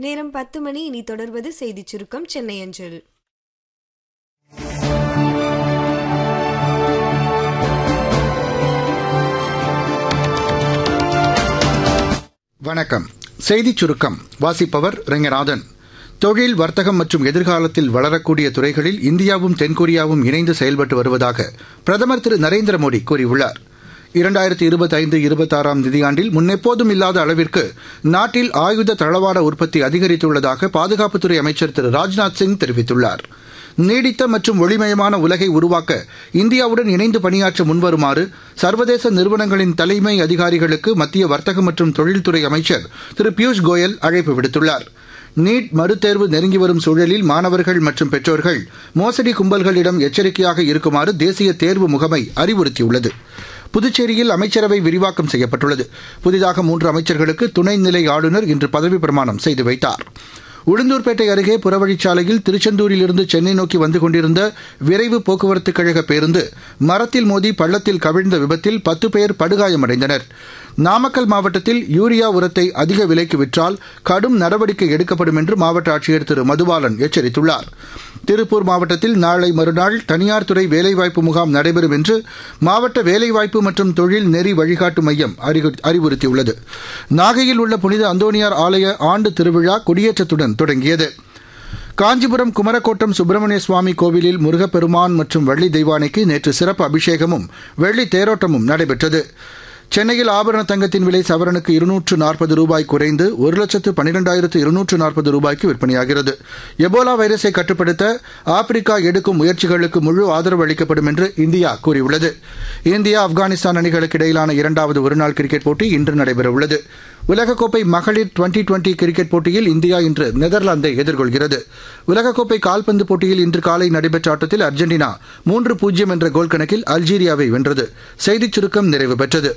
நேரம் பத்து மணி இனி தொடர்வது செய்திச் சுருக்கம் சென்னை அஞ்சல் வணக்கம் செய்திச் சுருக்கம் வாசிப்பவர் ரெங்கநாதன் தொழில் வர்த்தகம் மற்றும் எதிர்காலத்தில் வளரக்கூடிய துறைகளில் இந்தியாவும் தென்கொரியாவும் இணைந்து செயல்பட்டு வருவதாக பிரதமர் திரு நரேந்திர மோடி கூறியுள்ளார் இரண்டாயிரத்தி இருபத்தைந்து இருபத்தாறாம் நிதியாண்டில் முன்னெப்போதும் இல்லாத அளவிற்கு நாட்டில் ஆயுத தளவாட உற்பத்தி அதிகரித்துள்ளதாக பாதுகாப்புத்துறை அமைச்சர் திரு ராஜ்நாத் சிங் தெரிவித்துள்ளார் நீடித்த மற்றும் ஒளிமயமான உலகை உருவாக்க இந்தியாவுடன் இணைந்து பணியாற்ற முன்வருமாறு சர்வதேச நிறுவனங்களின் தலைமை அதிகாரிகளுக்கு மத்திய வர்த்தக மற்றும் தொழில்துறை அமைச்சர் திரு பியூஷ் கோயல் அழைப்பு விடுத்துள்ளார் நீட் மறுதேர்வு நெருங்கி வரும் சூழலில் மாணவர்கள் மற்றும் பெற்றோர்கள் மோசடி கும்பல்களிடம் எச்சரிக்கையாக இருக்குமாறு தேசிய தேர்வு முகமை அறிவுறுத்தியுள்ளது புதுச்சேரியில் அமைச்சரவை விரிவாக்கம் செய்யப்பட்டுள்ளது புதிதாக மூன்று அமைச்சர்களுக்கு துணைநிலை ஆளுநர் இன்று பதவி பிரமாணம் செய்து வைத்தார் உளுந்தூர்பேட்டை அருகே புறவழிச்சாலையில் திருச்செந்தூரிலிருந்து சென்னை நோக்கி வந்து கொண்டிருந்த விரைவு போக்குவரத்துக் கழக பேருந்து மரத்தில் மோதி பள்ளத்தில் கவிழ்ந்த விபத்தில் பத்து பேர் படுகாயமடைந்தனர் நாமக்கல் மாவட்டத்தில் யூரியா உரத்தை அதிக விலைக்கு விற்றால் கடும் நடவடிக்கை எடுக்கப்படும் என்று மாவட்ட ஆட்சியர் திரு மதுபாலன் எச்சரித்துள்ளார் திருப்பூர் மாவட்டத்தில் நாளை மறுநாள் தனியார் துறை வேலைவாய்ப்பு முகாம் நடைபெறும் என்று மாவட்ட வேலைவாய்ப்பு மற்றும் தொழில் நெறி வழிகாட்டு மையம் அறிவுறுத்தியுள்ளது நாகையில் உள்ள புனித அந்தோனியார் ஆலய ஆண்டு திருவிழா கொடியேற்றத்துடன் தொடங்கியது காஞ்சிபுரம் குமரக்கோட்டம் சுப்பிரமணிய சுவாமி கோவிலில் முருகப்பெருமான் மற்றும் வள்ளி தெய்வானைக்கு நேற்று சிறப்பு அபிஷேகமும் வெள்ளி தேரோட்டமும் நடைபெற்றது சென்னையில் ஆபரண தங்கத்தின் விலை சவரனுக்கு இருநூற்று நாற்பது ரூபாய் குறைந்து ஒரு லட்சத்து பன்னிரெண்டாயிரத்து இருநூற்று நாற்பது ரூபாய்க்கு விற்பனையாகிறது எபோலா வைரஸை கட்டுப்படுத்த ஆப்பிரிக்கா எடுக்கும் முயற்சிகளுக்கு முழு ஆதரவு அளிக்கப்படும் என்று இந்தியா கூறியுள்ளது இந்தியா ஆப்கானிஸ்தான் அணிகளுக்கு இடையிலான இரண்டாவது ஒருநாள் கிரிக்கெட் போட்டி இன்று நடைபெறவுள்ளது உலகக்கோப்பை மகளிர் டுவெண்டி டுவெண்டி கிரிக்கெட் போட்டியில் இந்தியா இன்று நெதர்லாந்தை எதிர்கொள்கிறது உலகக்கோப்பை கால்பந்து போட்டியில் இன்று காலை நடைபெற்ற ஆட்டத்தில் அர்ஜென்டினா மூன்று பூஜ்ஜியம் என்ற கோல் கணக்கில் அல்ஜீரியாவை வென்றது செய்திச் சுருக்கம் நிறைவு பெற்றது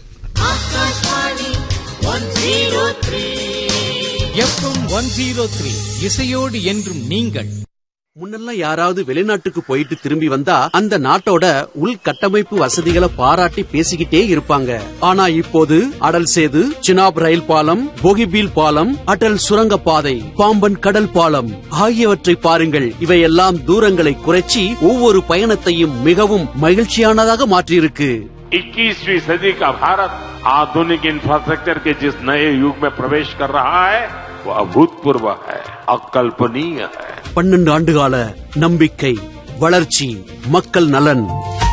எஃப்எம் ஒன் ஜீரோ த்ரீ இசையோடு என்றும் நீங்கள் முன்னெல்லாம் யாராவது வெளிநாட்டுக்கு போயிட்டு திரும்பி வந்தா அந்த நாட்டோட உள்கட்டமைப்பு வசதிகளை பாராட்டி பேசிக்கிட்டே இருப்பாங்க ஆனா இப்போது அடல் சேது சினாப் ரயில் பாலம் போகிபீல் பாலம் அடல் சுரங்க பாதை பாம்பன் கடல் பாலம் ஆகியவற்றை பாருங்கள் இவையெல்லாம் தூரங்களை குறைச்சி ஒவ்வொரு பயணத்தையும் மிகவும் மகிழ்ச்சியானதாக மாற்றியிருக்கு 21वीं सदी का भारत आधुनिक इंफ्रास्ट्रक्चर के जिस नए युग में प्रवेश कर रहा है वो अभूतपूर्व है अकल्पनीय है பன்னெண்டு ஆண்டுகால நம்பிக்கை வளர்ச்சி மக்கள் நலன்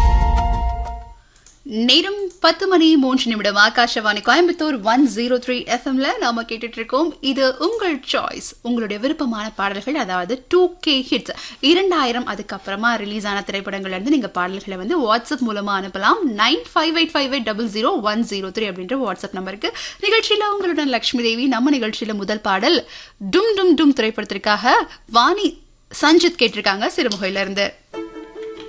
நேரம் பத்து மணி மூன்று நிமிடம் Akashvani Coimbatore one zero three எஃப்எம்ல நாம கேட்டுட்டு இருக்கோம் இது உங்கள் சாய்ஸ் உங்களுடைய விருப்பமான பாடல்கள் அதாவது டூ கே ஹிட்ஸ் இரண்டாயிரம் அதுக்கப்புறமா ரிலீஸ் ஆன திரைப்படங்கள்ல இருந்து நீங்க பாடல்களை வந்து வாட்ஸ்அப் மூலமா அனுப்பலாம் nine five eight five eight double zero one zero three அப்படின்ற வாட்ஸ்அப் நம்பருக்கு நிகழ்ச்சியில உங்களுடன் லட்சுமி தேவி நம்ம நிகழ்ச்சியில முதல் பாடல் டும் டும் டும் திரைப்படத்திற்காக வாணி சஞ்சித் கேட்டிருக்காங்க சிறுமுகையில இருந்து